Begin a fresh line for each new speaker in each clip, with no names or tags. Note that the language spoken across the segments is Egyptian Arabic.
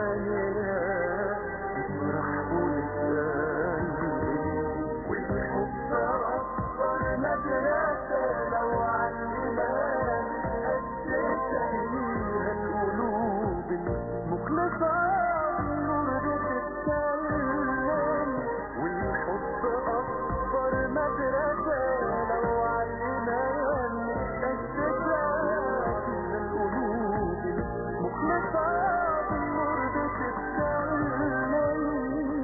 ثانية يفرح ولساني والحب أكبر مدرسة لو علماني أسسها فيها القلوب المخلصة النور بتتكلم والحب أكبر مدرسة لو علماني أسسها فيها القلوب المخلصة النور بتتكلم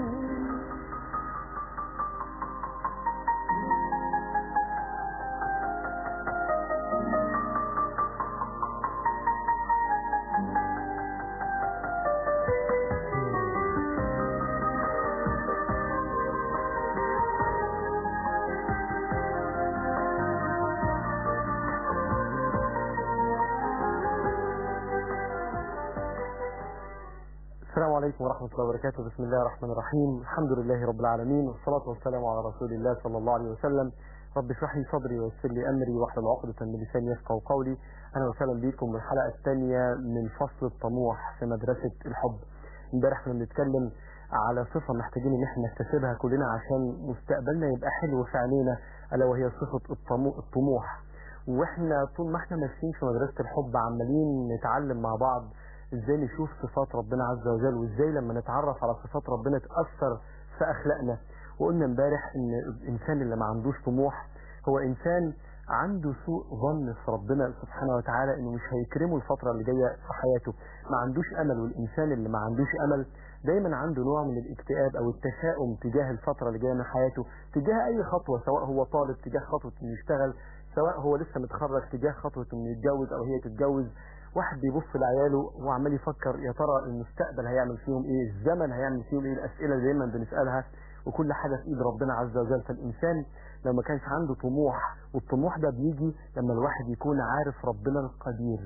السلام عليكم ورحمة الله وبركاته بسم الله الرحمن الرحيم الحمد لله رب العالمين والصلاة والسلام على رسول الله صلى الله عليه وسلم رب اشرح لي صدري ويسر لي أمري واحلل عقدة من لساني يفقهوا قولي أهلا وسهلا بكم بالحلقة الثانية من فصل الطموح في مدرسة الحب امبارح كنا بنتكلم على صفة محتاجين ان احنا نكتسبها كلنا عشان مستقبلنا يبقى حلو في عينينا ألا وهي صفة الطمو- الطموح واحنا طول ما احنا ماشيين في مدرسة الحب عمالين نتعلم مع بعض ازاي نشوف صفات ربنا عز وجل وازاي لما نتعرف على صفات ربنا تأثر في اخلاقنا وقلنا امبارح ان الانسان اللي ما عندوش طموح هو انسان عنده سوء ظن في ربنا سبحانه وتعالى انه مش هيكرمه الفترة اللي جاية في حياته ما عندوش امل والانسان اللي ما عندوش امل دايما عنده نوع من الاكتئاب او التشاؤم تجاه الفترة اللي جاية من حياته تجاه اي خطوة سواء هو طالب تجاه خطوة انه يشتغل سواء هو لسه متخرج تجاه خطوة انه يتجوز او هي تتجوز واحد بيبص لعياله وعمال يفكر يا ترى المستقبل هيعمل فيهم ايه الزمن هيعمل فيهم ايه الاسئله اللي دايما بنسالها وكل حاجه في ايد ربنا عز وجل فالانسان لو ما كانش عنده طموح والطموح ده بيجي لما الواحد يكون عارف ربنا القدير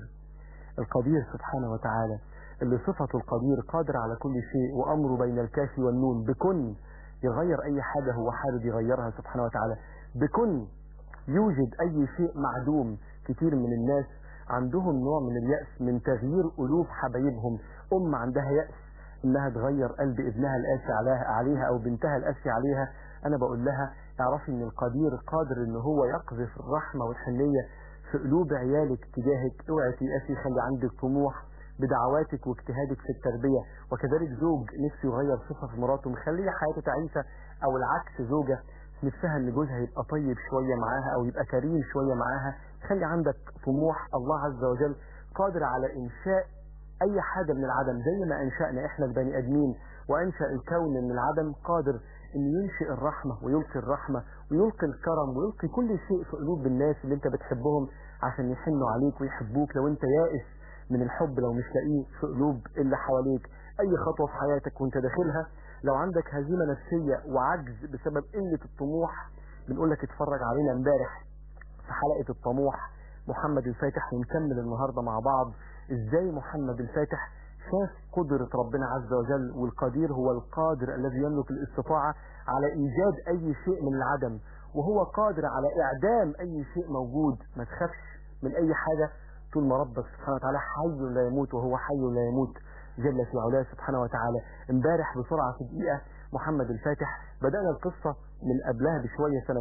القدير سبحانه وتعالى اللي صفته القدير قادر على كل شيء وامره بين الكاف والنون بكن يغير اي حاجه هو حابب يغيرها سبحانه وتعالى بكن يوجد اي شيء معدوم كتير من الناس عندهم نوع من اليأس من تغيير قلوب حبايبهم ام عندها يأس انها تغير قلب ابنها القاسي عليها عليها او بنتها القاسي عليها انا بقول لها اعرفي ان القدير قادر ان هو يقذف الرحمة والحنية في قلوب عيالك تجاهك اوعي تيأسي خلي عندك طموح بدعواتك واجتهادك في التربية وكذلك زوج نفسه يغير صفة في مراته مخليه حياته تعيسة او العكس زوجة نفسها ان جوزها يبقى طيب شوية معاها او يبقى كريم شوية معاها خلي عندك طموح الله عز وجل قادر على انشاء اي حاجة من العدم زي ما انشأنا احنا البني ادمين وانشأ الكون من العدم قادر ان ينشئ الرحمة ويلقي الرحمة ويلقي الكرم ويلقي كل شيء في قلوب الناس اللي انت بتحبهم عشان يحنوا عليك ويحبوك لو انت يائس من الحب لو مش لاقيه في قلوب اللي حواليك اي خطوة في حياتك وانت داخلها لو عندك هزيمة نفسية وعجز بسبب قلة الطموح بنقول لك اتفرج علينا امبارح في حلقة الطموح محمد الفاتح ونكمل النهاردة مع بعض ازاي محمد الفاتح شاف قدرة ربنا عز وجل والقدير هو القادر الذي يملك الاستطاعة على ايجاد اي شيء من العدم وهو قادر على اعدام اي شيء موجود ما تخافش من اي حاجة طول ما ربك سبحانه وتعالى حي لا يموت وهو حي لا يموت جل في علاه سبحانه وتعالى امبارح بسرعة في دقيقة محمد الفاتح بدأنا القصة من قبلها بشوية سنة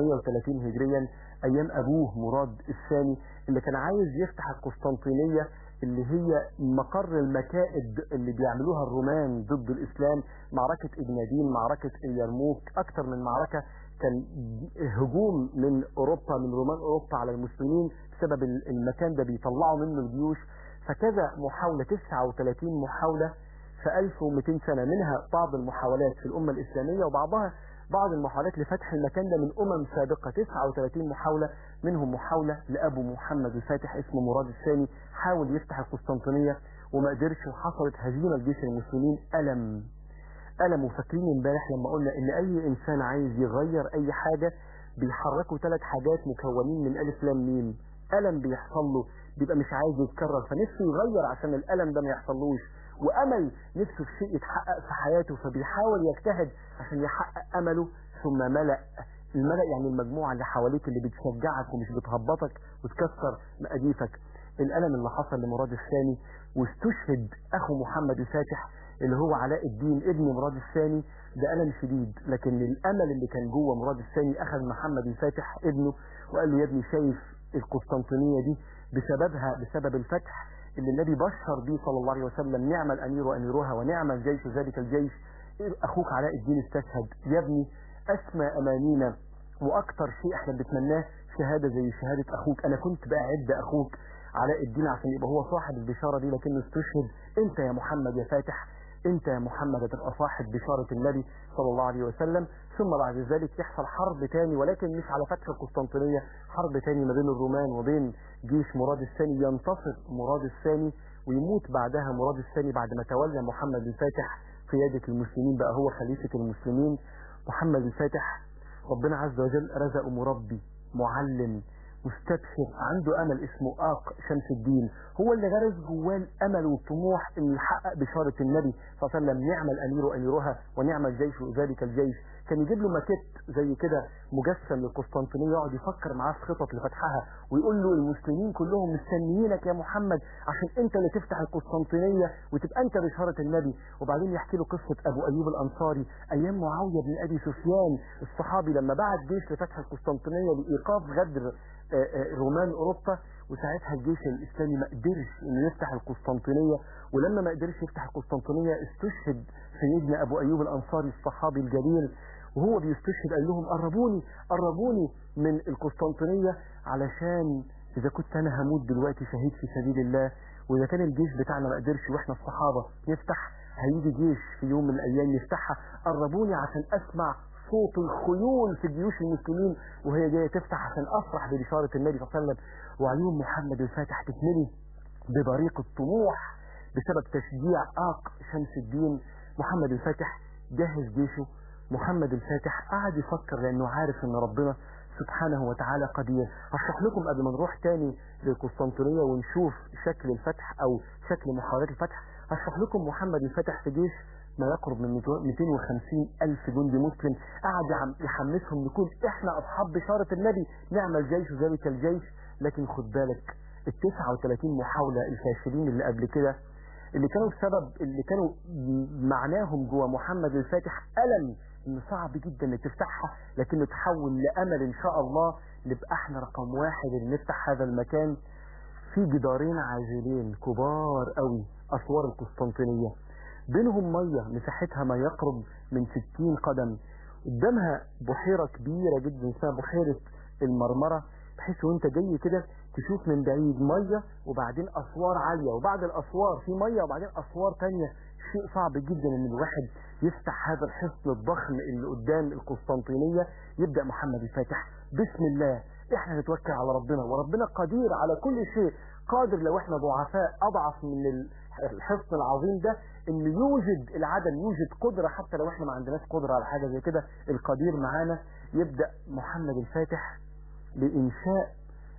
830 هجريا أيام أبوه مراد الثاني اللي كان عايز يفتح القسطنطينية اللي هي مقر المكائد اللي بيعملوها الرومان ضد الإسلام معركة إجنادين معركة اليرموك أكتر من معركة كان هجوم من أوروبا من رومان أوروبا على المسلمين بسبب المكان ده بيطلعوا منه الجيوش فكذا محاولة 39 محاولة في 1200 سنة منها بعض المحاولات في الأمة الإسلامية وبعضها بعض المحاولات لفتح المكان ده من أمم سابقة 39 محاولة منهم محاولة لأبو محمد الفاتح اسمه مراد الثاني حاول يفتح القسطنطينية وما قدرش وحصلت هزيمة لجيش المسلمين ألم ألم وفاكرين امبارح لما قلنا إن أي إنسان عايز يغير أي حاجة بيحركوا ثلاث حاجات مكونين من ألف لام ميم ألم بيحصل له بيبقى مش عايز يتكرر فنفسه يغير عشان الألم ده ما يحصلوش وأمل نفسه في شيء يتحقق في حياته فبيحاول يجتهد عشان يحقق أمله ثم ملأ الملأ يعني المجموعة اللي حواليك اللي بتشجعك ومش بتهبطك وتكسر مقاديفك الألم اللي حصل لمراد الثاني واستشهد أخو محمد الفاتح اللي هو علاء الدين ابن مراد الثاني ده ألم شديد لكن الأمل اللي كان جوه مراد الثاني أخذ محمد الفاتح ابنه وقال له يا ابني شايف القسطنطينية دي بسببها بسبب الفتح اللي النبي بشر بيه صلى الله عليه وسلم نعم الأمير وأميرها ونعم الجيش ذلك الجيش أخوك علاء الدين استشهد يا ابني أسمى أمانينا وأكتر شيء احنا بنتمناه شهادة زي شهادة أخوك أنا كنت بأعد أخوك علاء الدين عشان يبقى هو صاحب البشارة دي لكنه استشهد أنت يا محمد يا فاتح أنت يا محمد هتبقى صاحب بشارة النبي صلى الله عليه وسلم ثم بعد ذلك يحصل حرب تاني ولكن مش على فتح القسطنطينية حرب تاني ما بين الرومان وبين جيش مراد الثاني ينتصر مراد الثاني ويموت بعدها مراد الثاني بعد ما تولى محمد الفاتح قيادة المسلمين بقى هو خليفة المسلمين محمد الفاتح ربنا عز وجل رزقه مربي معلم مستبشر عنده امل اسمه اق شمس الدين هو اللي غرس جواه الامل والطموح ان يحقق بشاره النبي صلى الله عليه وسلم نعم الامير اميرها ونعم الجيش ذلك الجيش كان يجيب له ماكيت زي كده مجسم للقسطنطينيه يقعد يفكر معاه في خطط لفتحها ويقول له المسلمين كلهم مستنيينك يا محمد عشان انت اللي تفتح القسطنطينيه وتبقى انت بشاره النبي وبعدين يحكي له قصه ابو ايوب الانصاري ايام معاويه بن ابي سفيان الصحابي لما بعت جيش لفتح القسطنطينيه لايقاف غدر رومان اوروبا وساعتها الجيش الاسلامي ما قدرش انه يفتح القسطنطينيه ولما ما قدرش يفتح القسطنطينيه استشهد سيدنا ابو ايوب الانصاري الصحابي الجليل وهو بيستشهد قال لهم قربوني قربوني من القسطنطينيه علشان اذا كنت انا هموت دلوقتي شهيد في سبيل الله واذا كان الجيش بتاعنا ما قدرش واحنا الصحابه نفتح هيجي جيش في يوم من الايام يفتحها قربوني عشان اسمع صوت الخيول في جيوش المسلمين وهي جايه تفتح عشان افرح ببشاره النبي صلى الله عليه وسلم وعيون محمد الفاتح تتملي ببريق الطموح بسبب تشجيع آق شمس الدين محمد الفاتح جهز جيشه محمد الفاتح قعد يفكر لانه عارف ان ربنا سبحانه وتعالى قدير هشرح لكم قبل ما نروح تاني للقسطنطينية ونشوف شكل الفتح او شكل محاولات الفتح هشرح لكم محمد الفاتح في جيش ما يقرب من 250 ألف جندي مسلم قعد يحمسهم نكون احنا أصحاب بشارة النبي نعمل جيش ذلك الجيش لكن خد بالك ال 39 محاولة الفاشلين اللي قبل كده اللي كانوا بسبب اللي كانوا معناهم جوا محمد الفاتح ألم انه صعب جدا انك تفتحها لكنه تحول لأمل ان شاء الله نبقى احنا رقم واحد اللي نفتح هذا المكان في جدارين عاجلين كبار قوي اسوار القسطنطينيه بينهم مية مساحتها ما يقرب من 60 قدم قدامها بحيرة كبيرة جدا اسمها بحيرة المرمرة بحيث وانت جاي كده تشوف من بعيد مية وبعدين أسوار عالية وبعد الأسوار في مية وبعدين أسوار تانية شيء صعب جدا ان الواحد يفتح هذا الحصن الضخم اللي قدام القسطنطينية يبدأ محمد الفاتح بسم الله احنا نتوكل على ربنا وربنا قدير على كل شيء قادر لو احنا ضعفاء اضعف من الحصن العظيم ده ان يوجد العدم يوجد قدرة حتى لو احنا ما عندناش قدرة على حاجة زي كده القدير معانا يبدأ محمد الفاتح بإنشاء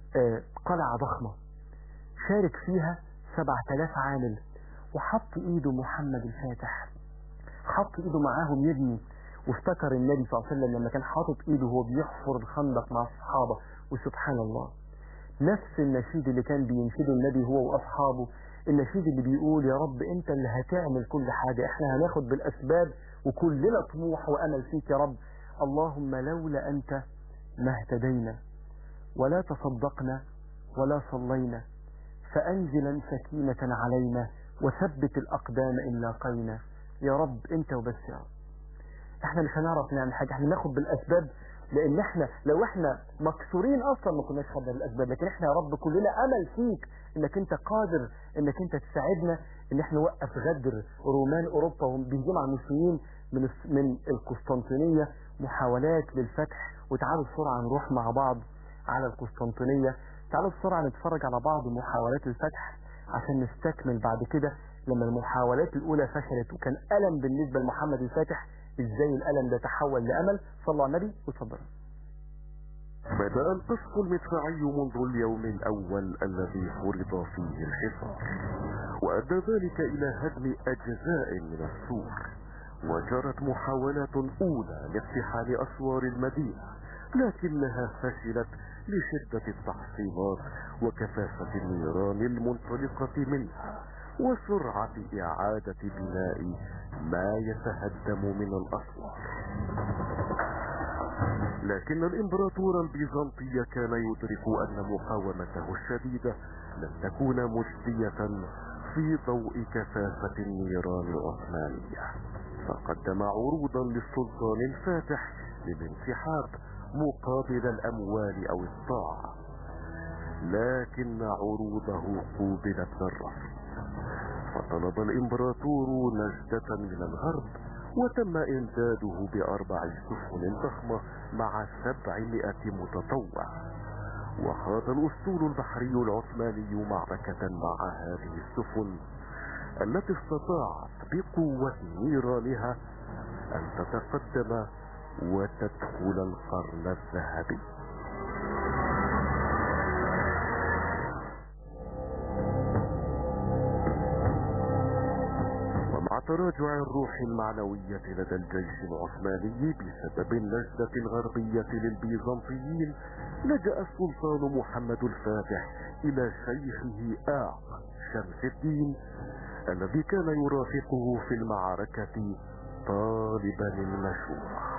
قلعة ضخمة شارك فيها 7000 عامل وحط ايده محمد الفاتح حط ايده معاهم يبني وافتكر النبي صلى الله عليه وسلم لما كان حاطط ايده وهو بيحفر الخندق مع الصحابة وسبحان الله نفس النشيد اللي كان بينشده النبي هو واصحابه النشيد اللي بيقول يا رب انت اللي هتعمل كل حاجة احنا هناخد بالاسباب وكلنا طموح وامل فيك يا رب اللهم لولا انت ما اهتدينا ولا تصدقنا ولا صلينا فانزلا سكينة علينا وثبت الاقدام ان لاقينا يا رب انت وبس يا رب احنا مش هنعرف نعمل حاجة احنا ناخد بالاسباب لان احنا لو احنا مكسورين اصلا ما كناش خدنا بالاسباب لكن احنا يا رب كلنا امل فيك انك انت قادر انك انت تساعدنا ان احنا نوقف غدر رومان اوروبا وهم بيهجموا على المسلمين من من القسطنطينيه محاولات للفتح وتعالوا بسرعه نروح مع بعض على القسطنطينيه تعالوا بسرعه نتفرج على بعض محاولات الفتح عشان نستكمل بعد كده لما المحاولات الاولى فشلت وكان الم بالنسبه لمحمد الفاتح ازاي الالم ده تحول لامل صلوا على النبي واتفضلوا
بدأ القصف المدفعي منذ اليوم الأول الذي فرض فيه الحصار وأدى ذلك إلى هدم أجزاء من السور وجرت محاولات أولى لاقتحام أسوار المدينة لكنها فشلت لشدة التحصينات وكثافة النيران المنطلقة منها وسرعة إعادة بناء ما يتهدم من الأسوار لكن الإمبراطور البيزنطي كان يدرك أن مقاومته الشديدة لن تكون مجدية في ضوء كثافة النيران العثمانية فقدم عروضا للسلطان الفاتح للانسحاب مقابل الأموال أو الطاعة لكن عروضه قوبلت بالرفض فطلب الإمبراطور نجدة من الغرب وتم إمداده بأربع سفن ضخمة مع سبعمائة متطوع وخاض الأسطول البحري العثماني معركة مع هذه السفن التي استطاعت بقوة نيرانها أن تتقدم وتدخل القرن الذهبي ومع تراجع الروح المعنوية لدى الجيش العثماني بسبب النجدة الغربية للبيزنطيين لجأ السلطان محمد الفاتح إلى شيخه آق شمس الدين الذي كان يرافقه في المعركة طالبا المشورة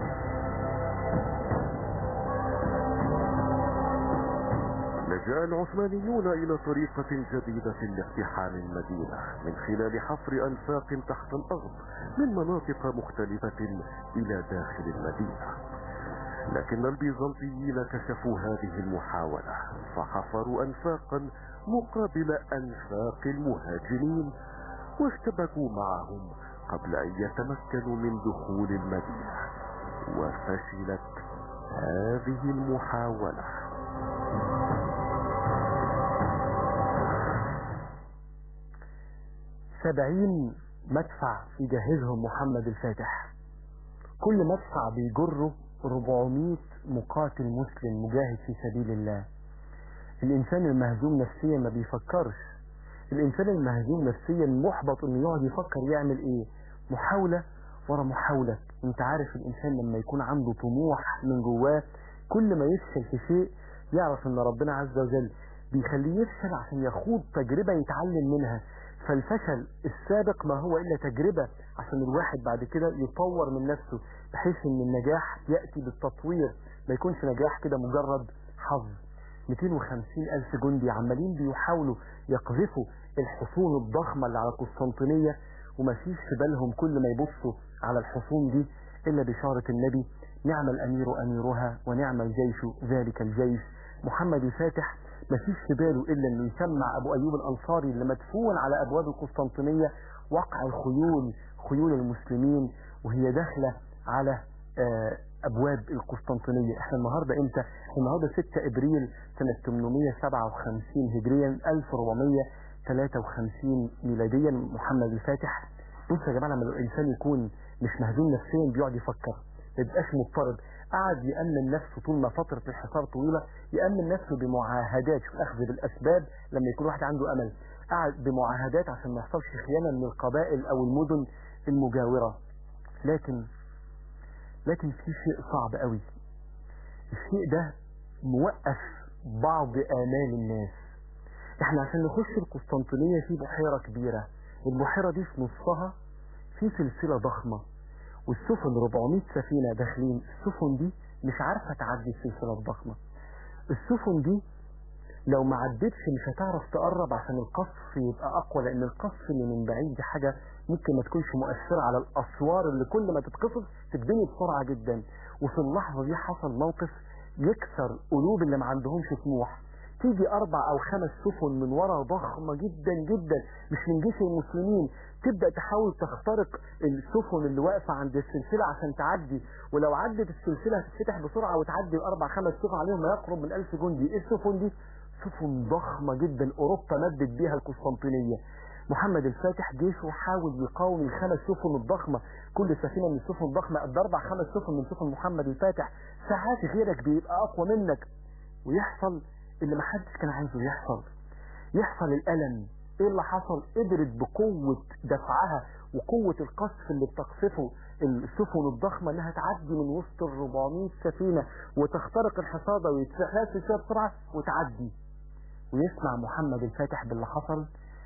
لجأ العثمانيون إلى طريقة جديدة لاقتحام المدينة من خلال حفر أنفاق تحت الأرض من مناطق مختلفة إلى داخل المدينة لكن البيزنطيين كشفوا هذه المحاولة فحفروا أنفاقا مقابل أنفاق المهاجمين واشتبكوا معهم قبل أن يتمكنوا من دخول المدينة وفشلت هذه المحاولة
سبعين مدفع يجهزهم محمد الفاتح كل مدفع بيجره 400 مقاتل مسلم مجاهد في سبيل الله الإنسان المهزوم نفسيا ما بيفكرش الإنسان المهزوم نفسيا محبط إنه يقعد يفكر يعمل إيه محاولة ورا محاولة أنت عارف الإنسان لما يكون عنده طموح من جواه كل ما يفشل في شيء يعرف إن ربنا عز وجل بيخليه يفشل عشان يخوض تجربة يتعلم منها فالفشل السابق ما هو إلا تجربة عشان الواحد بعد كده يطور من نفسه بحيث ان النجاح يأتي بالتطوير ما يكونش نجاح كده مجرد حظ 250 ألف جندي عمالين بيحاولوا يقذفوا الحصون الضخمة اللي على قسطنطينية وما فيش في بالهم كل ما يبصوا على الحصون دي إلا بشارة النبي نعم الأمير أميرها ونعم الجيش ذلك الجيش محمد الفاتح ما فيش في باله إلا أنه يسمع أبو أيوب الأنصاري اللي مدفون على أبواب القسطنطينية وقع الخيول خيول المسلمين وهي داخلة على أبواب القسطنطينية احنا النهاردة امتى احنا النهاردة 6 ابريل سنة 857 هجريا 1453 ميلاديا محمد الفاتح بصوا يا جماعة لما الانسان يكون مش مهزوم نفسيا بيقعد يفكر ما يبقاش مضطرب قعد يأمن نفسه طول ما فترة الحصار طويلة يأمن نفسه بمعاهدات شوف أخذ بالأسباب لما يكون واحد عنده أمل قعد بمعاهدات عشان ما يحصلش خيانة من القبائل أو المدن المجاورة لكن لكن في شيء صعب قوي الشيء ده موقف بعض آمال الناس احنا عشان نخش القسطنطينية في بحيرة كبيرة البحيرة دي في نصها في سلسلة ضخمة والسفن 400 سفينة داخلين السفن دي مش عارفة تعدي السلسلة الضخمة السفن دي لو ما عدتش مش هتعرف تقرب عشان القصف يبقى اقوى لان القصف اللي من بعيد دي حاجة ممكن ما تكونش مؤثرة على الاسوار اللي كل ما تتقصف تتبني بسرعة جدا وفي اللحظة دي حصل موقف يكسر قلوب اللي ما عندهمش طموح تيجي اربع او خمس سفن من ورا ضخمة جدا جدا مش من جيش المسلمين تبدأ تحاول تخترق السفن اللي واقفة عند السلسلة عشان تعدي ولو عدت السلسلة هتتفتح بسرعة وتعدي الاربع خمس سفن عليهم ما يقرب من الف جندي ايه السفن دي سفن ضخمة جدا اوروبا مدت بيها القسطنطينية محمد الفاتح جيشه حاول يقاوم الخمس سفن الضخمة كل سفينة من السفن الضخمة قد اربع خمس سفن من سفن محمد الفاتح ساعات غيرك بيبقى اقوى منك ويحصل اللي محدش كان عايزه يحصل يحصل الالم ايه اللي حصل قدرت بقوة دفعها وقوة القصف اللي بتقصفه السفن الضخمة انها تعدي من وسط ال 400 سفينة وتخترق الحصادة ويتفحلها فيها بسرعة وتعدي ويسمع محمد الفاتح باللي حصل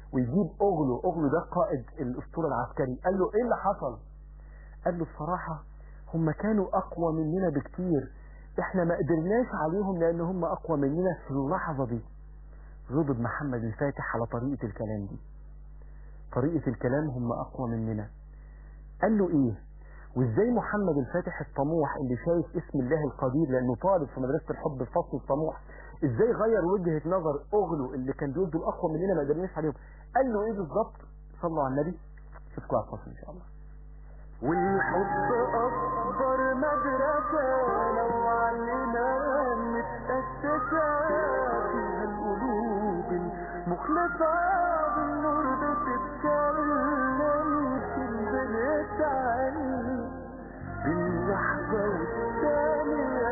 ويجيب اغلو اغلو ده قائد الاسطول العسكري قال له ايه اللي حصل قال له الصراحة هم كانوا اقوى مننا بكتير احنا ما قدرناش عليهم لان هم اقوى مننا في اللحظة دي غضب محمد الفاتح على طريقة الكلام دي طريقة الكلام هم اقوى مننا قال له ايه وازاي محمد الفاتح الطموح اللي شايف اسم الله القدير لانه طالب في مدرسة الحب الفصل الطموح ازاي غير وجهة نظر اغلو اللي كان بيقول دول اقوى مننا ما قدرناش عليهم قال له ايه بالظبط صلوا على النبي اشوفكم على الفصل ان شاء الله
والحب أكبر مدرسة لو علينا متأسسة فيها القلوب المخلصة بالنور بتتكلم تنزل تعلم باللحظة والثانية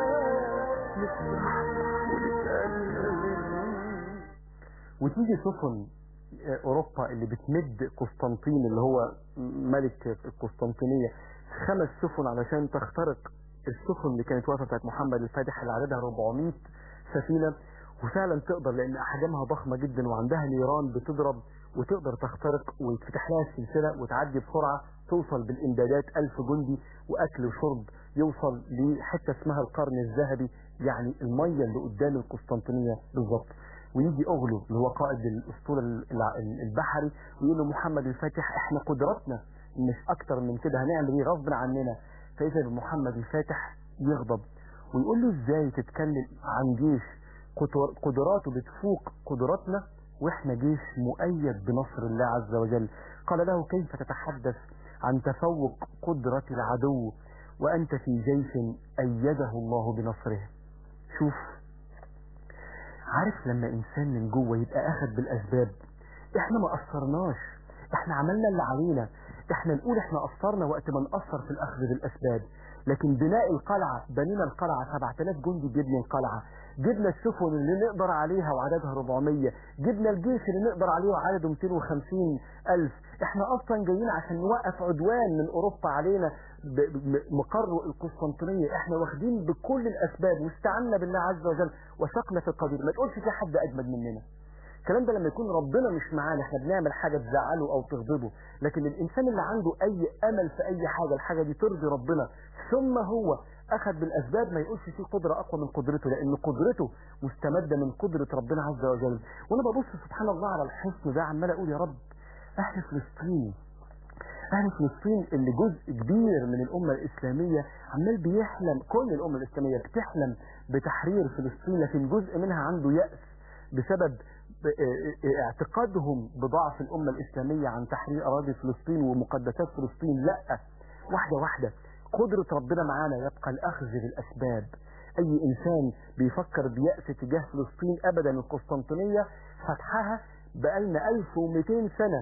نفرح ونتألم
وتيجي سفن آه، اوروبا اللي بتمد قسطنطين اللي هو ملك القسطنطينية خمس سفن علشان تخترق السفن اللي كانت واقفه بتاعت محمد الفاتح اللي عددها 400 سفينه وفعلا تقدر لان احجامها ضخمه جدا وعندها نيران بتضرب وتقدر تخترق ويتفتح لها السلسله وتعدي بسرعه توصل بالامدادات ألف جندي واكل وشرب يوصل لحته اسمها القرن الذهبي يعني الميه اللي قدام القسطنطينيه بالظبط ويجي اغلو اللي هو قائد الاسطول الع- البحري ويقول له محمد الفاتح احنا قدراتنا مش اكتر من كده هنعمل ايه غصب عننا فاذا بمحمد الفاتح يغضب ويقول له ازاي تتكلم عن جيش قدر- قدراته بتفوق قدراتنا واحنا جيش مؤيد بنصر الله عز وجل قال له كيف تتحدث عن تفوق قدرة العدو وانت في جيش ايده الله بنصره شوف عارف لما انسان من جوه يبقى اخذ بالاسباب احنا ما قصرناش احنا عملنا اللي علينا احنا نقول احنا قصرنا وقت ما نقصر في الاخذ بالاسباب لكن بناء القلعة بنينا القلعة 7000 جندي بيبني القلعة جبنا السفن اللي نقدر عليها وعددها 400 جبنا الجيش اللي نقدر عليه وعدده 250 ألف احنا اصلا جايين عشان نوقف عدوان من اوروبا علينا ب- م- مقر القسطنطينية احنا واخدين بكل الاسباب واستعنا بالله عز وجل وثقنا في القدير ما تقولش في حد اجمد مننا الكلام ده لما يكون ربنا مش معانا احنا بنعمل حاجة تزعله او تغضبه لكن الانسان اللي عنده اي امل في اي حاجة الحاجة دي ترضي ربنا ثم هو اخذ بالاسباب ما يقولش في قدرة اقوى من قدرته لان قدرته مستمدة من قدرة ربنا عز وجل وانا ببص سبحان الله على الحصن ده عمال اقول يا رب اهل فلسطين أهل فلسطين اللي جزء كبير من الأمة الإسلامية عمال بيحلم كل الأمة الإسلامية بتحلم بتحرير فلسطين لكن جزء منها عنده يأس بسبب ب- اه- اه- اعتقادهم بضعف الأمة الإسلامية عن تحرير أراضي فلسطين ومقدسات فلسطين لا واحدة واحدة قدرة ربنا معانا يبقى الأخذ بالأسباب أي إنسان بيفكر بيأس تجاه فلسطين أبدا القسطنطينية فتحها بقالنا 1200 سنة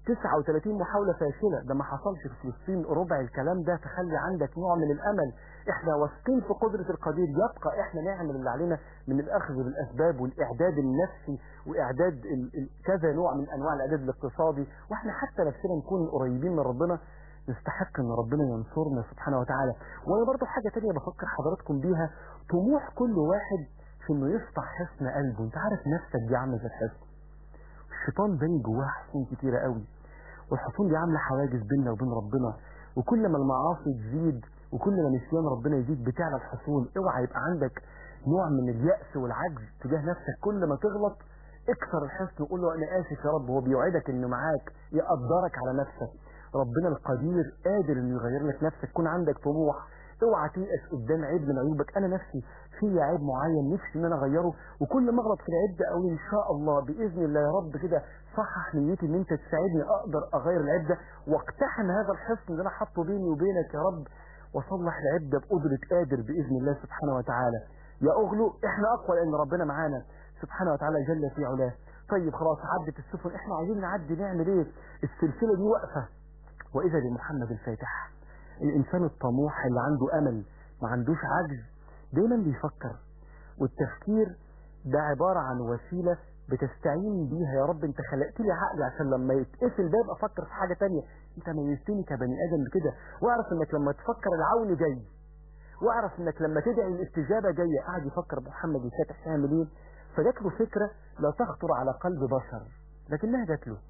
39 محاولة فاشلة ده ما حصلش في فلسطين ربع الكلام ده تخلي عندك نوع من الأمل احنا واثقين في قدرة القدير يبقى احنا نعمل اللي علينا من الأخذ بالأسباب والإعداد النفسي وإعداد ال- ال- كذا نوع من أنواع الإعداد الاقتصادي واحنا حتى نفسنا نكون قريبين من ربنا نستحق ان ربنا ينصرنا سبحانه وتعالى وانا برضو حاجة تانية بفكر حضراتكم بيها طموح كل واحد في انه يفتح حصن قلبه انت عارف نفسك دي عامله زي الحصن الشيطان باين جواه حصون كتيرة قوي والحصون دي عاملة حواجز بيننا وبين ربنا وكل ما المعاصي تزيد وكل ما نسيان ربنا يزيد بتعلى الحصون اوعى يبقى عندك نوع من اليأس والعجز تجاه نفسك كل ما تغلط اكسر الحصن وقول له انا اسف يا رب هو بيوعدك انه معاك يقدرك على نفسك ربنا القدير قادر انه يغير لك نفسك يكون عندك طموح اوعى تيأس قدام عيب من عيوبك انا نفسي في عيب معين نفسي ان انا اغيره وكل ما اغلط في العيب ده اقول ان شاء الله باذن الله يا رب كده صحح نيتي ان انت تساعدني اقدر اغير العيب ده واقتحم هذا الحصن اللي انا حاطه بيني وبينك يا رب واصلح العيب ده بقدرة قادر باذن الله سبحانه وتعالى يا اغلو احنا اقوى لان ربنا معانا سبحانه وتعالى جل في علاه طيب خلاص عدت السفن احنا عايزين نعدي نعمل ايه السلسله دي واقفه واذا بمحمد الفاتح الانسان الطموح اللي عنده امل ما عندوش عجز دايما بيفكر والتفكير ده عبارة عن وسيلة بتستعين بيها يا رب انت خلقت لي عقل عشان لما يتقفل باب افكر في حاجة تانية انت ميزتني كبني ادم بكده واعرف انك لما تفكر العون جاي واعرف انك لما تدعي الاستجابة جاية قاعد يفكر محمد الفاتح يعمل ايه فجات له فكرة لا تخطر على قلب بشر لكنها جات له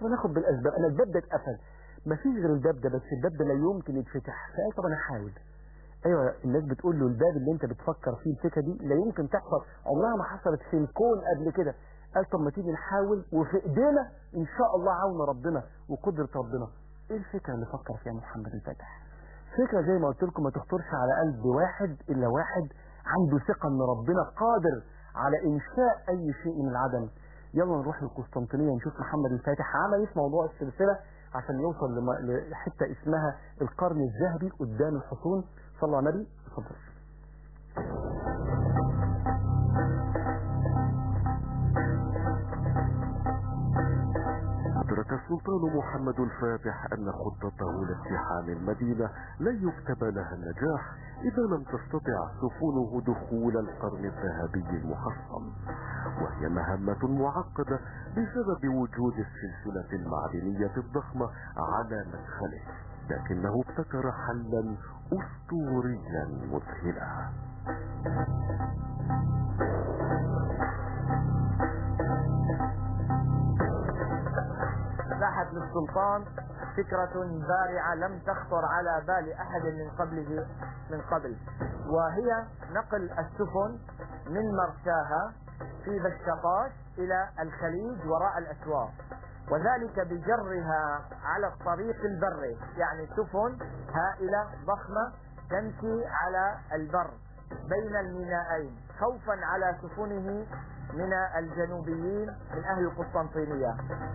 طب ناخد بالاسباب انا الباب ده اتقفل مفيش غير الباب ده بس الباب ده لا يمكن يتفتح فقال طب انا احاول ايوه الناس بتقول له الباب اللي انت بتفكر فيه الفكره دي لا يمكن تحصل عمرها ما حصلت في الكون قبل كده قال طب ما تيجي نحاول وفي ايدينا ان شاء الله عون ربنا وقدره ربنا ايه الفكره اللي فكر فيها محمد الفاتح فكره زي ما قلت لكم ما تخطرش على قلب واحد الا واحد عنده ثقه ان ربنا قادر على انشاء اي شيء من العدم يلا نروح للقسطنطينيه نشوف محمد الفاتح عمل ايه في موضوع السلسله عشان يوصل لم- لحته اسمها القرن الذهبي قدام الحصون صلى على النبي اتفضل
أدرك السلطان محمد الفاتح أن خطته لاقتحام المدينة لن يكتب لها النجاح إذا لم تستطع سفنه دخول القرن الذهبي المحصن وهي مهمة معقدة بسبب وجود السلسلة المعدنية الضخمة على مدخله لكنه ابتكر حلا أسطوريا مذهلا
لاحت للسلطان فكرة بارعة لم تخطر على بال أحد من قبله من قبل وهي نقل السفن من مرساها في بشقات إلى الخليج وراء الأسواق وذلك بجرها على الطريق البري يعني سفن هائلة ضخمة تمشي على البر بين المينائين خوفا على سفنه من الجنوبيين من أهل القسطنطينية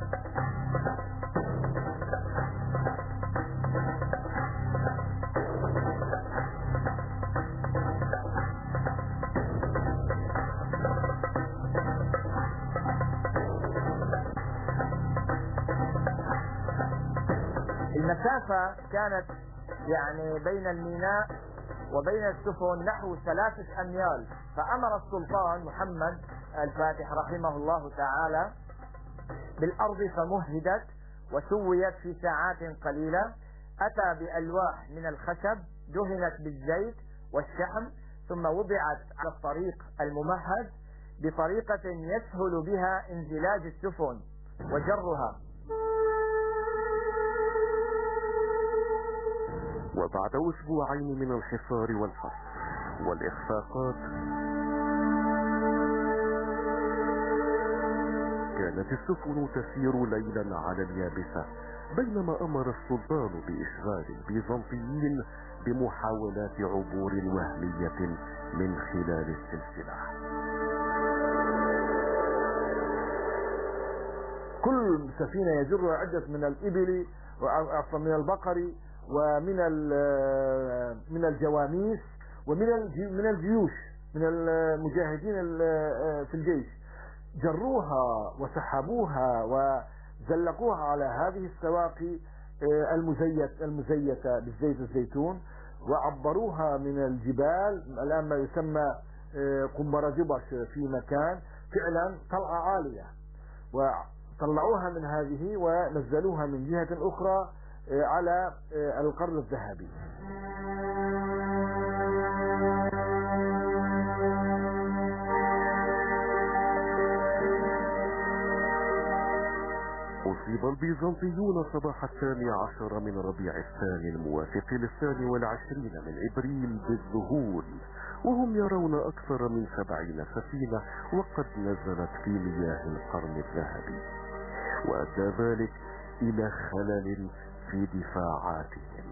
المسافة كانت يعني بين الميناء وبين السفن نحو ثلاثة أميال فأمر السلطان محمد الفاتح رحمه الله تعالى بالأرض فمهدت وسويت في ساعات قليلة أتى بألواح من الخشب دهنت بالزيت والشحم ثم وضعت على الطريق الممهد بطريقة يسهل بها انزلاج السفن وجرها
وبعد أسبوعين من الحصار والحصر والإخفاقات كانت السفن تسير ليلا على اليابسة بينما أمر السلطان بإشغال البيزنطيين بمحاولات عبور وهمية من خلال السلسلة
كل سفينة يجرها عدة من الإبل وعفوا من البقر ومن ال- من الجواميس ومن الجي- من الجيوش من المجاهدين ال- في الجيش جروها وسحبوها وزلقوها على هذه السواقي المزيت المزيتة بالزيت الزيتون وعبروها من الجبال الآن ما يسمى قنبرة جبش في مكان فعلا طلعة عالية وطلعوها من هذه ونزلوها من جهة أخرى على القرن الذهبي
أصيب البيزنطيون صباح الثاني عشر من ربيع الثاني الموافق للثاني والعشرين من إبريل بالذهول وهم يرون أكثر من سبعين سفينة وقد نزلت في مياه القرن الذهبي وأدى ذلك إلى خلل في دفاعاتهم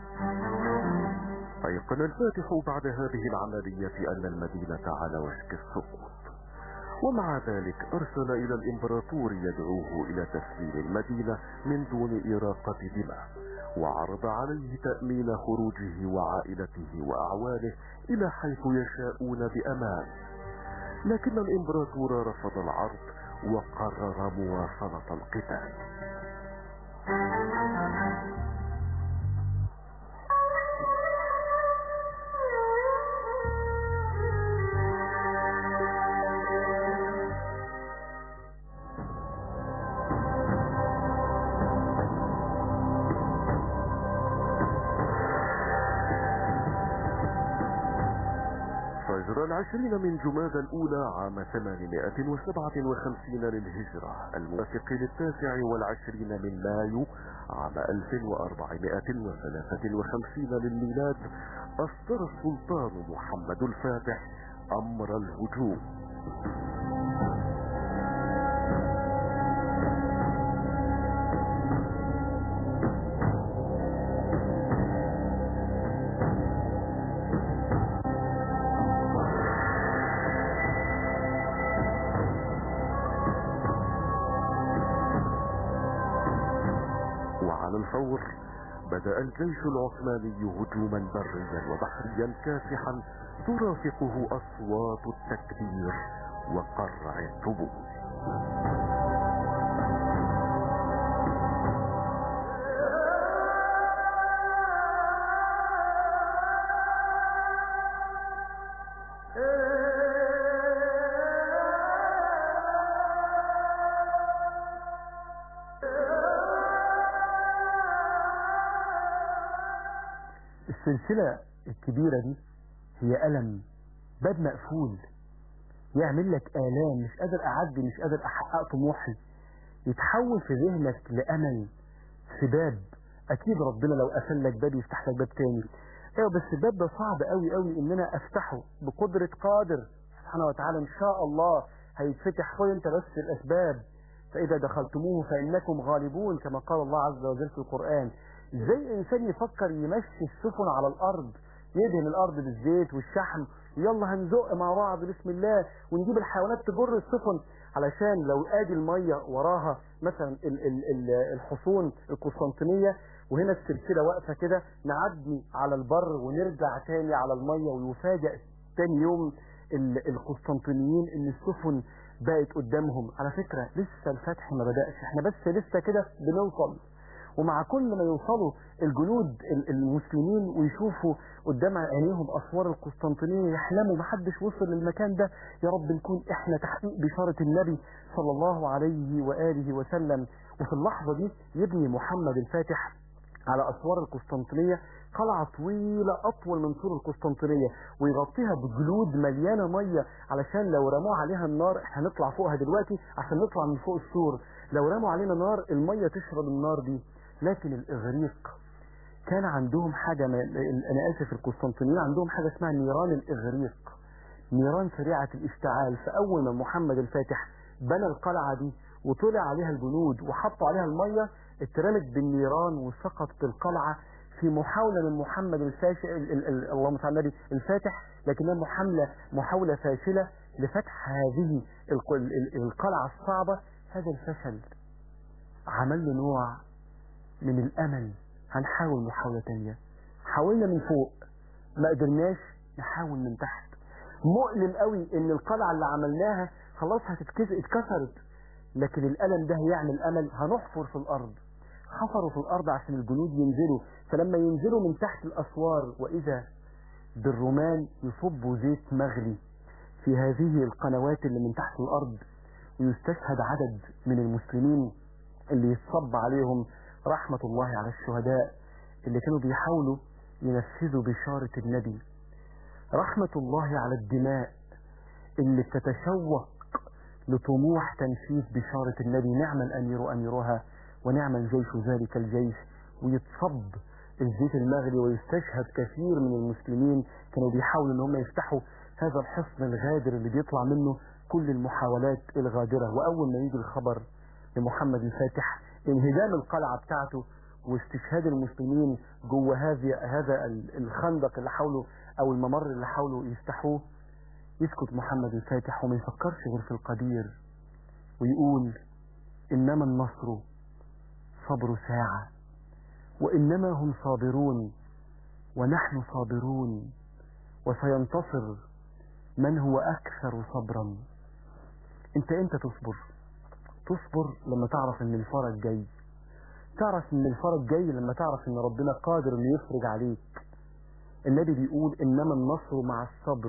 أيقن الفاتح بعد هذه العملية أن المدينة على وشك السقوط ومع ذلك أرسل إلى الإمبراطور يدعوه إلى تسليم المدينة من دون إراقة دماء وعرض عليه تأمين خروجه وعائلته وأعوانه إلى حيث يشاءون بأمان لكن الإمبراطور رفض العرض وقرر مواصلة القتال فجر عشر العشرين من جماد الأولى عام ثمانمائة وسبعة وخمسين للهجرة الموافق للتاسع والعشرين من مايو عام ألف وأربعمائة وثلاثة وخمسين للميلاد أصدر السلطان محمد الفاتح أمر الهجوم وعلى الفور بدأ الجيش العثماني هجوما بريا وبحريا كاسحا ترافقه أصوات التكبير وقرع الطبول
السلسلة الكبيرة دي هي ألم باب مقفول يعمل لك آلام مش قادر أعدي مش قادر أحقق طموحي يتحول في ذهنك لأمل في باب أكيد ربنا لو قفل لك باب يفتح لك باب تاني ايوه بس الباب ده صعب قوي قوي ان انا افتحه بقدرة قادر سبحانه وتعالى ان شاء الله هيتفتح خد انت بس الاسباب فاذا دخلتموه فانكم غالبون كما قال الله عز وجل في القرآن ازاي انسان يفكر يمشي السفن على الارض يدهن الارض بالزيت والشحم يلا هنزق مع بعض بسم الله ونجيب الحيوانات تجر السفن علشان لو ادي الميه وراها مثلا ال- ال- ال- الحصون القسطنطينيه وهنا السلسله واقفه كده نعدي على البر ونرجع تاني على الميه ويفاجئ تاني يوم ال- القسطنطينيين ان السفن بقت قدامهم على فكره لسه الفتح ما بداش احنا بس لسه كده بنوصل ومع كل ما يوصلوا الجنود ال- المسلمين ويشوفوا قدام عينيهم اسوار القسطنطينيه يحلموا محدش وصل للمكان ده يا رب نكون احنا تحقيق بشاره النبي صلى الله عليه واله وسلم وفي اللحظه دي يبني محمد الفاتح على اسوار القسطنطينيه قلعه طويله اطول من سور القسطنطينيه ويغطيها بجلود مليانه ميه علشان لو رموا عليها النار احنا هنطلع فوقها دلوقتي عشان نطلع من فوق السور لو رموا علينا نار الميه تشرب النار دي لكن الاغريق كان عندهم حاجه ما انا اسف القسطنطينيين عندهم حاجه اسمها نيران الاغريق نيران سريعه الاشتعال فاول ما محمد الفاتح بنى القلعه دي وطلع عليها الجنود وحطوا عليها الميه اترمت بالنيران وسقطت القلعه في محاوله من محمد الفاشل ال- ال- ال- اللهم صل على النبي الفاتح لكنها محاوله محاوله فاشله لفتح هذه الق- ال- ال- القلعه الصعبه هذا الفشل عمل له نوع من الامل هنحاول محاوله تانية حاولنا من فوق ما قدرناش نحاول من تحت مؤلم قوي ان القلعه اللي عملناها خلاص هتتكسر اتكسرت لكن الالم ده هيعمل امل هنحفر في الارض حفروا في الارض عشان الجنود ينزلوا فلما ينزلوا من تحت الاسوار واذا بالرومان يصبوا زيت مغلي في هذه القنوات اللي من تحت الارض ويستشهد عدد من المسلمين اللي يتصب عليهم رحمة الله على الشهداء اللي كانوا بيحاولوا ينفذوا بشارة النبي رحمة الله على الدماء اللي بتتشوق لطموح تنفيذ بشارة النبي نعم الأمير أميرها ونعم الجيش ذلك الجيش ويتصب الزيت المغلي ويستشهد كثير من المسلمين كانوا بيحاولوا ان هم يفتحوا هذا الحصن الغادر اللي بيطلع منه كل المحاولات الغادرة وأول ما يجي الخبر لمحمد الفاتح انهدام القلعة بتاعته واستشهاد المسلمين جوه هذه هذا ال- الخندق اللي حاولوا او الممر اللي حاولوا يفتحوه يسكت محمد الفاتح وما يفكرش غير في القدير ويقول انما النصر صبر ساعة وانما هم صابرون ونحن صابرون وسينتصر من هو اكثر صبرا انت امتى تصبر تصبر لما تعرف ان الفرج جاي تعرف ان الفرج جاي لما تعرف ان ربنا قادر انه يفرج عليك النبي بيقول انما النصر مع الصبر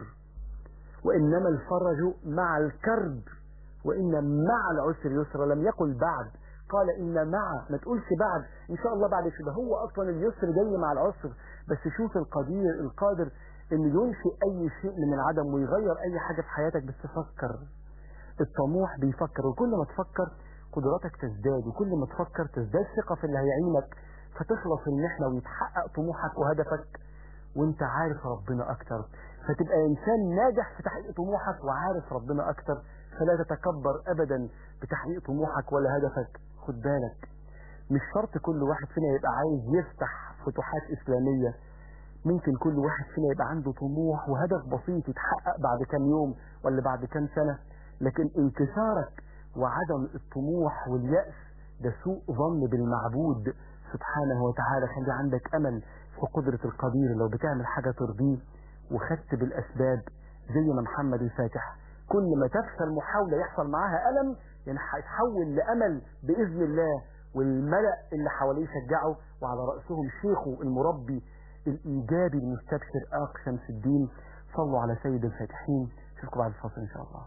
وانما الفرج مع الكرب وان مع العسر يسرا لم يقل بعد قال إن مع ما تقولش بعد إن شاء الله بعد كده هو أصلا اليسر جاي مع العسر بس شوف القدير القادر إن ينشئ أي شيء من العدم ويغير أي حاجة في حياتك بس فكر الطموح بيفكر وكل ما تفكر قدراتك تزداد وكل ما تفكر تزداد ثقة في اللي هيعينك فتخلص المحنة ويتحقق طموحك وهدفك وانت عارف ربنا اكتر فتبقى انسان ناجح في تحقيق طموحك وعارف ربنا اكتر فلا تتكبر ابدا بتحقيق طموحك ولا هدفك خد بالك مش شرط كل واحد فينا يبقى عايز يفتح فتوحات اسلامية ممكن كل واحد فينا يبقى عنده طموح وهدف بسيط يتحقق بعد كام يوم ولا بعد كام سنة لكن انكسارك وعدم الطموح واليأس ده سوء ظن بالمعبود سبحانه وتعالى خلي عندك امل في قدرة القدير لو بتعمل حاجة ترضيه وخدت بالاسباب زي ما محمد الفاتح كل ما تفشل محاولة يحصل معاها ألم يعني هيتحول لأمل بإذن الله والملأ اللي حواليه يشجعه وعلى رأسهم شيخه المربي الإيجابي المستبشر آق شمس الدين صلوا على سيد الفاتحين اشوفكم بعد الفاصل إن شاء الله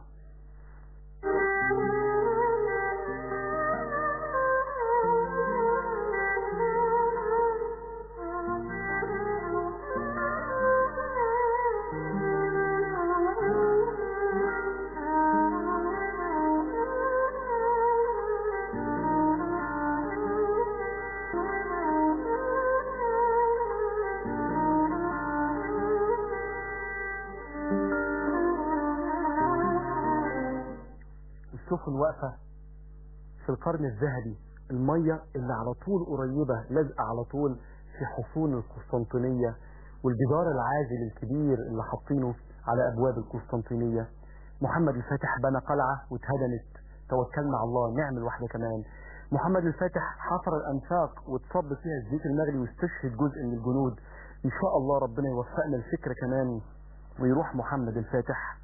السفن واقفة في القرن الذهبي المية اللي على طول قريبة لازقة على طول في حصون القسطنطينية والجدار العازل الكبير اللي حاطينه على أبواب القسطنطينية محمد الفاتح بنى قلعة واتهدمت توكلنا على الله نعمل واحدة كمان محمد الفاتح حفر الأنفاق واتصب فيها الزيت المغلي واستشهد جزء من الجنود إن شاء الله ربنا يوفقنا الفكرة كمان ويروح محمد الفاتح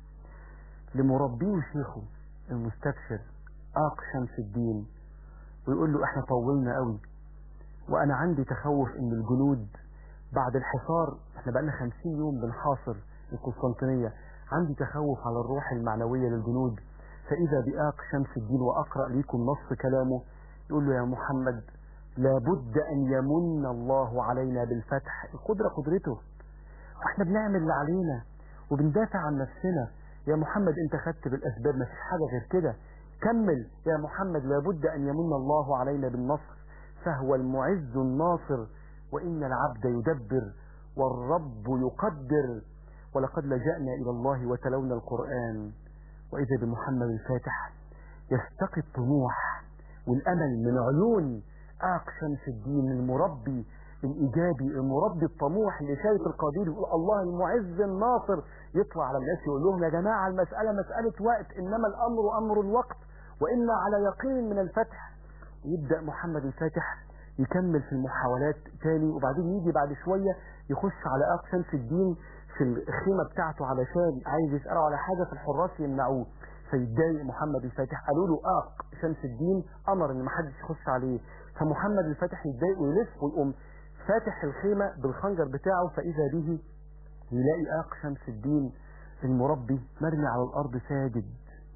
لمربيه وشيخه المستبشر آق شمس الدين ويقول له احنا طولنا قوي وانا عندي تخوف ان الجنود بعد الحصار احنا بقالنا خمسين يوم بنحاصر القسطنطينية عندي تخوف على الروح المعنوية للجنود فإذا بآق شمس الدين وأقرأ لكم نص كلامه يقول له يا محمد لابد أن يمن الله علينا بالفتح القدرة قدرته واحنا بنعمل اللي علينا وبندافع عن نفسنا يا محمد انت خدت بالاسباب ما فيش حاجة غير كده كمل يا محمد لابد ان يمن الله علينا بالنصر فهو المعز الناصر وان العبد يدبر والرب يقدر ولقد لجأنا الى الله وتلونا القرآن واذا بمحمد الفاتح يستقي الطموح والامل من عيون آق شمس الدين المربي الايجابي المربي الطموح اللي شايف القدير يقول الله المعز الناصر يطلع على الناس يقول لهم يا جماعه المساله مساله وقت انما الامر امر الوقت وانا على يقين من الفتح يبدا محمد الفاتح يكمل في المحاولات تاني وبعدين يجي بعد شويه يخش على آق شمس الدين في الخيمه بتاعته علشان عايز يساله على حاجه في الحراس يمنعوه فيتضايق محمد الفاتح قالوا له آق شمس الدين امر ان محدش يخش عليه فمحمد الفاتح يتضايق ويلف ويقوم فاتح الخيمة بالخنجر بتاعه فإذا به يلاقي آق شمس الدين المربي مرمي على الأرض ساجد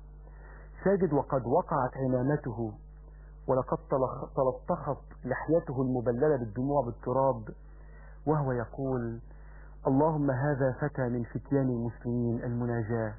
ساجد وقد وقعت عمامته ولقد تلخ- تلطخت لحيته المبللة بالدموع بالتراب وهو يقول اللهم هذا فتى من فتيان المسلمين المناجاة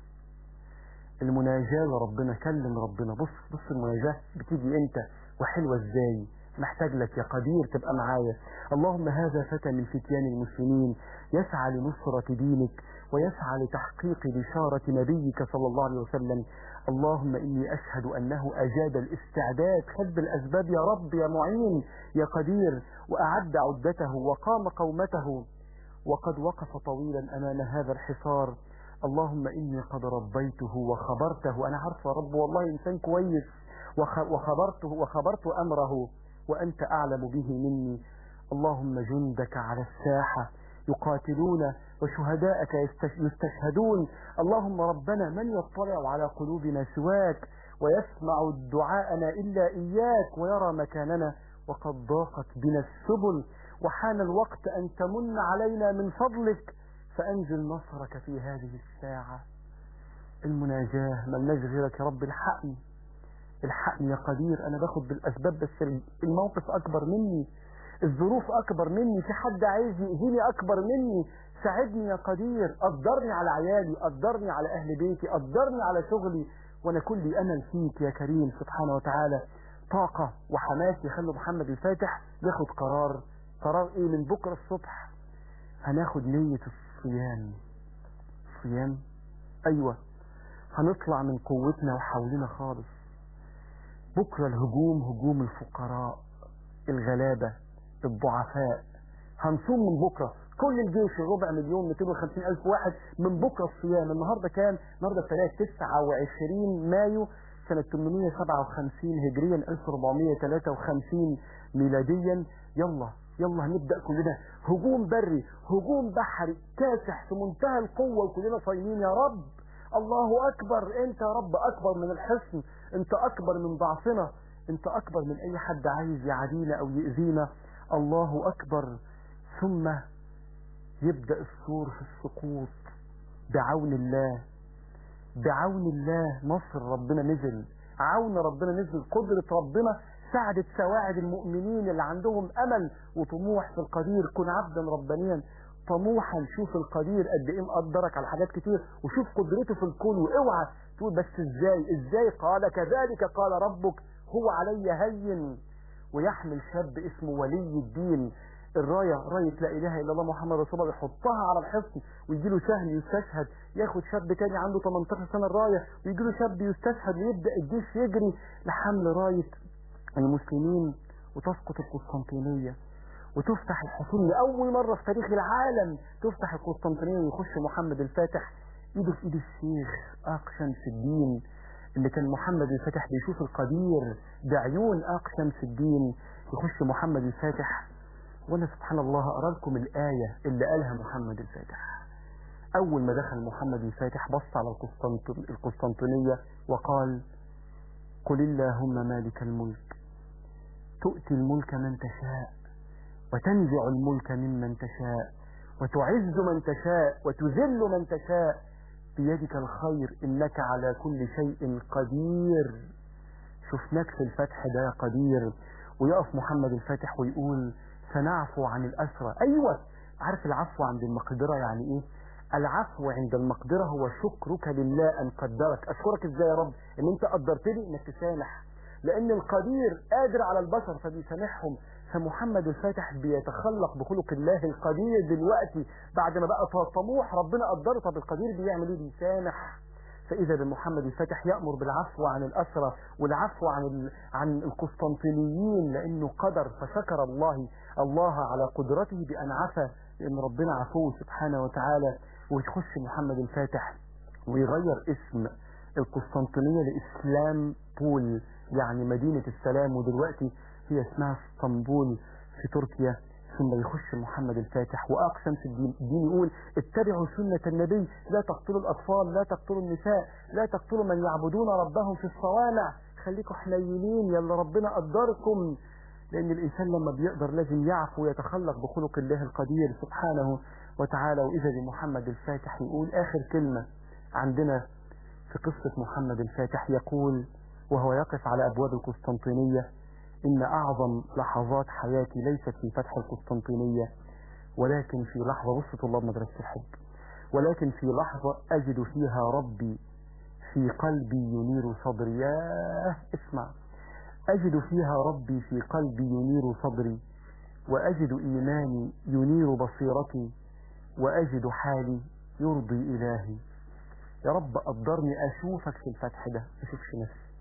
المناجاة لربنا كلم ربنا بص بص المناجاة بتيجي انت وحلوة ازاي محتاج لك يا قدير تبقى معايا اللهم هذا فتى من فتيان المسلمين يسعى لنصرة دينك ويسعى لتحقيق بشارة نبيك صلى الله عليه وسلم اللهم إني أشهد أنه أجاد الاستعداد خذ الأسباب يا رب يا معين يا قدير وأعد عدته وقام قومته وقد وقف طويلا أمام هذا الحصار اللهم إني قد ربيته وخبرته أنا عارف يا رب والله إنسان كويس وخ- وخبرته وخبرت أمره وأنت أعلم به مني اللهم جندك على الساحة يقاتلون وشهداءك يستش- يستشهدون اللهم ربنا من يطلع على قلوبنا سواك ويسمع دعاءنا إلا إياك ويرى مكاننا وقد ضاقت بنا السبل وحان الوقت أن تمن علينا من فضلك فأنزل نصرك في هذه الساعة المناجاة من غيرك يا رب الحقني الحقني يا قدير انا باخد بالاسباب بس الموقف اكبر مني الظروف اكبر مني في حد عايز يأذيني اكبر مني ساعدني يا قدير قدرني على عيالي قدرني على اهل بيتي قدرني على شغلي وانا كلي امل فيك يا كريم سبحانه وتعالى طاقة وحماس يخلوا محمد الفاتح ياخد قرار قرار ايه من بكرة الصبح هناخد نية الصيام صيام ايوه هنطلع من قوتنا وحولنا خالص بكرة الهجوم هجوم الفقراء الغلابة الضعفاء هنصوم من بكرة كل الجيش الربع مليون 250 ألف واحد من بكرة الصيام النهاردة كام النهاردة الثلاث 29 مايو سنة 857 هجريا 1453 ميلاديا يلا يلا هنبدأ كلنا هجوم بري هجوم بحري كاسح في منتهى القوة وكلنا صايمين يا رب الله أكبر أنت يا رب أكبر من الحصن أنت أكبر من ضعفنا أنت أكبر من أي حد عايز يعادينا أو يأذينا الله أكبر ثم يبدأ السور في السقوط بعون الله بعون الله نصر ربنا نزل عون ربنا نزل قدرة ربنا ساعدت سواعد المؤمنين اللي عندهم أمل وطموح في القدير كن عبدا ربانيا طموحا شوف القدير قد ايه مقدرك على حاجات كتير وشوف قدرته في الكون واوعى تقول بس ازاي ازاي قال كذلك قال ربك هو علي هين ويحمل شاب اسمه ولي الدين الراية راية لا إله إلا الله محمد رسول الله يحطها على الحصن ويجي له سهم يستشهد ياخد شاب تاني عنده 18 سنة الراية ويجي له شاب يستشهد ويبدأ الجيش يجري لحمل راية المسلمين وتسقط القسطنطينية وتفتح الحصون لأول مرة في تاريخ العالم تفتح القسطنطينية ويخش محمد الفاتح ايده في ايد الشيخ اق شمس الدين اللي كان محمد الفاتح بيشوف القدير بعيون اق شمس الدين يخش محمد الفاتح وانا سبحان الله اقرا لكم الايه اللي قالها محمد الفاتح اول ما دخل محمد الفاتح بص على القسطنط- القسطنطينيه وقال قل اللهم مالك الملك تؤتي الملك من تشاء وتنزع الملك ممن تشاء وتعز من تشاء وتذل من تشاء بيدك الخير إنك على كل شيء قدير شفناك في الفتح ده يا قدير ويقف محمد الفاتح ويقول سنعفو عن الأسرى أيوة عارف العفو عند المقدرة يعني إيه العفو عند المقدرة هو شكرك لله أن قدرك أشكرك إزاي يا رب إن أنت قدرتني إنك تسامح لأن القدير قادر على البشر فبيسامحهم فمحمد الفاتح بيتخلق بخلق الله القدير دلوقتي بعد ما بقى طموح ربنا قدره طب القدير بيعمل ايه بيسامح فإذا بمحمد الفاتح يأمر بالعفو عن الأسرى والعفو عن ال... عن القسطنطينيين لأنه قدر فشكر الله الله على قدرته بأن عفى لأن ربنا عفو سبحانه وتعالى ويخش محمد الفاتح ويغير اسم القسطنطينية لإسلام بول يعني مدينة السلام ودلوقتي هي اسمها اسطنبول في تركيا ثم يخش محمد الفاتح وأقسم في الدين الدين يقول اتبعوا سنة النبي لا تقتلوا الأطفال لا تقتلوا النساء لا تقتلوا من يعبدون ربهم في الصوامع خليكم حنينين يلا ربنا قدركم لأن الإنسان لما بيقدر لازم يعفو ويتخلق بخلق الله القدير سبحانه وتعالى وإذا بمحمد الفاتح يقول آخر كلمة عندنا في قصة محمد الفاتح يقول وهو يقف على أبواب القسطنطينية إن أعظم لحظات حياتي ليست في فتح القسطنطينية ولكن في لحظة بص طلاب مدرسة الحب ولكن في لحظة أجد فيها ربي في قلبي ينير صدري ياه اسمع أجد فيها ربي في قلبي ينير صدري وأجد إيماني ينير بصيرتي وأجد حالي يرضي إلهي يا رب قدرني أشوفك في الفتح ده ما أشوفش نفسي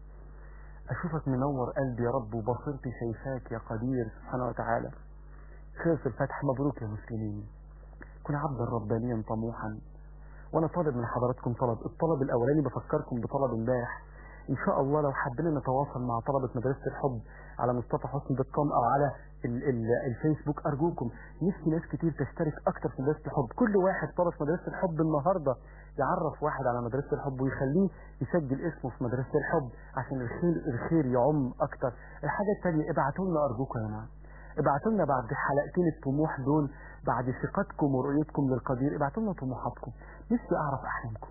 أشوفك منور قلبي يا رب وبصيرتي شايفاك يا قدير سبحانه وتعالى خلص الفتح مبروك يا مسلمين كن عبدا ربانيا طموحا وانا طالب من حضراتكم طلب الطلب الاولاني بفكركم بطلب امبارح ان شاء الله لو حبينا نتواصل مع طلبة مدرسة الحب على مصطفى حسن دوت كوم او على ال ال الفيسبوك ارجوكم نفسي ناس كتير تشترك اكتر في مدرسة الحب كل واحد طلب مدرسة الحب النهاردة يعرف واحد على مدرسة الحب ويخليه يسجل اسمه في مدرسة الحب عشان الخير الخير يعم اكتر الحاجة التانية ابعتوا لنا ارجوكم يا جماعة ابعتوا لنا بعد حلقتين الطموح دول بعد ثقتكم ورؤيتكم للقدير ابعتوا لنا طموحاتكم نفسي اعرف احلامكم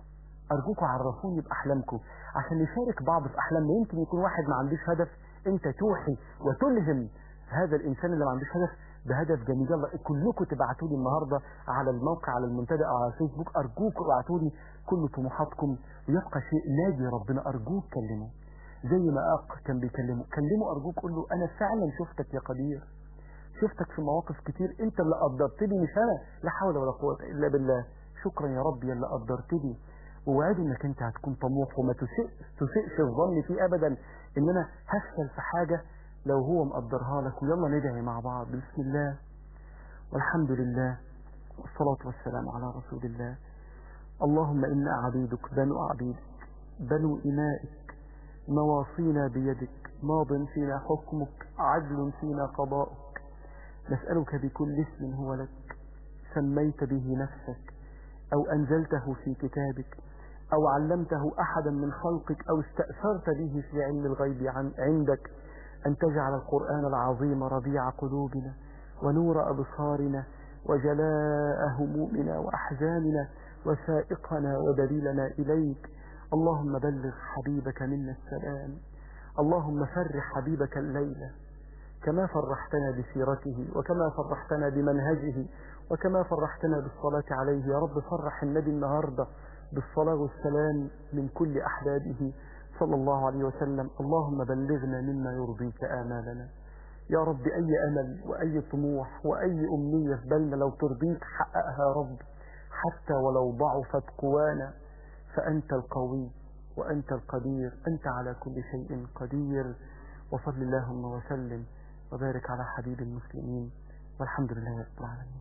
ارجوكم عرفوني باحلامكم عشان نشارك بعض في احلامنا يمكن يكون واحد ما عندوش هدف انت توحي وتلهم هذا الانسان اللي ما عندوش هدف بهدف جميل يلا كلكم تبعتوا لي النهارده على الموقع على المنتدى او على الفيسبوك ارجوكم ابعتوا لي كل طموحاتكم ويبقى شيء ناجي ربنا ارجوك كلمه زي ما اق كان بيكلمه كلمه ارجوك قول له انا فعلا شفتك يا قدير شفتك في مواقف كتير انت اللي قدرتني مش انا لا حول ولا قوه الا بالله شكرا يا رب يا اللي قدرتني ووعدي انك انت هتكون طموح وما تسئ تسئش الظن فيه ابدا ان انا هفشل في حاجه لو هو مقدرها لك ويلا ندعي مع بعض بسم الله والحمد لله والصلاة والسلام على رسول الله اللهم إنا عبيدك بنو عبيدك بنو إمائك نواصينا بيدك ماض فينا حكمك عدل فينا قضاؤك نسألك بكل اسم هو لك سميت به نفسك أو أنزلته في كتابك أو علمته أحدا من خلقك أو استأثرت به في علم الغيب عن عندك أن تجعل القرآن العظيم ربيع قلوبنا ونور أبصارنا وجلاء همومنا وأحزاننا وسائقنا ودليلنا إليك اللهم بلغ حبيبك منا السلام اللهم فرح حبيبك الليلة كما فرحتنا بسيرته وكما فرحتنا بمنهجه وكما فرحتنا بالصلاة عليه يا رب فرح النبي النهاردة بالصلاة والسلام من كل أحبابه صلى الله عليه وسلم اللهم بلغنا مما يرضيك آمالنا يا رب أي أمل وأي طموح وأي أمنية في بالنا لو ترضيك حققها يا رب حتى ولو ضعفت قوانا فأنت القوي وأنت القدير أنت على كل شيء قدير وصل اللهم وسلم وبارك على حبيب المسلمين والحمد لله رب العالمين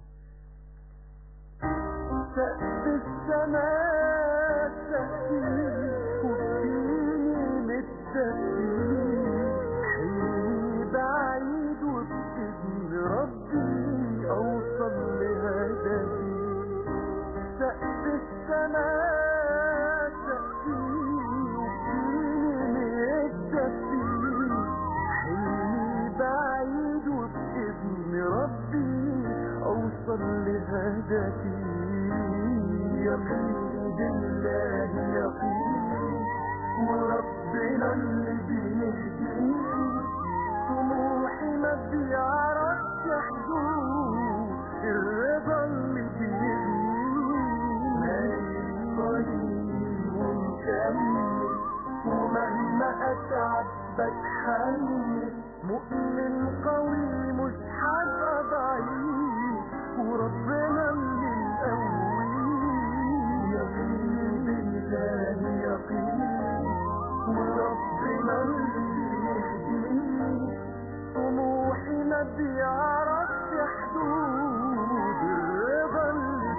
سقف السماء سقيف وفيني متسقيف حلمي بعيد وبإذن ربي أوصل لهدفي سقف السماء سقيف وفيني متسقيف حلمي بعيد وبإذن ربي أوصل لهدفي يقين بالله يقين وربنا اللي بيهديني طموحي ما بيعرفش حدود الرضا اللي بيغنيني ماشي طريق ومكمل ومهما أتعب بتحمل مؤمن قوي مش هبقى ضعيف وربنا اللي القوي يقين بالله يقين وربنا اللي يهديني طموحي ما بيعرفش حدود الرضا اللي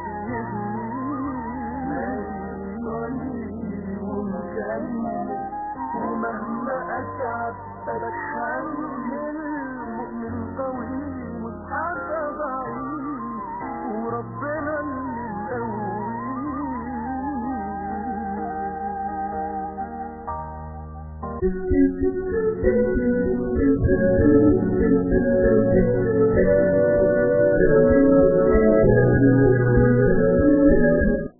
بيهديني طريق ومكمل ومهما أتعب بتحمل مؤمن قوي مش هبقى ضعيف وربنا اللي القوي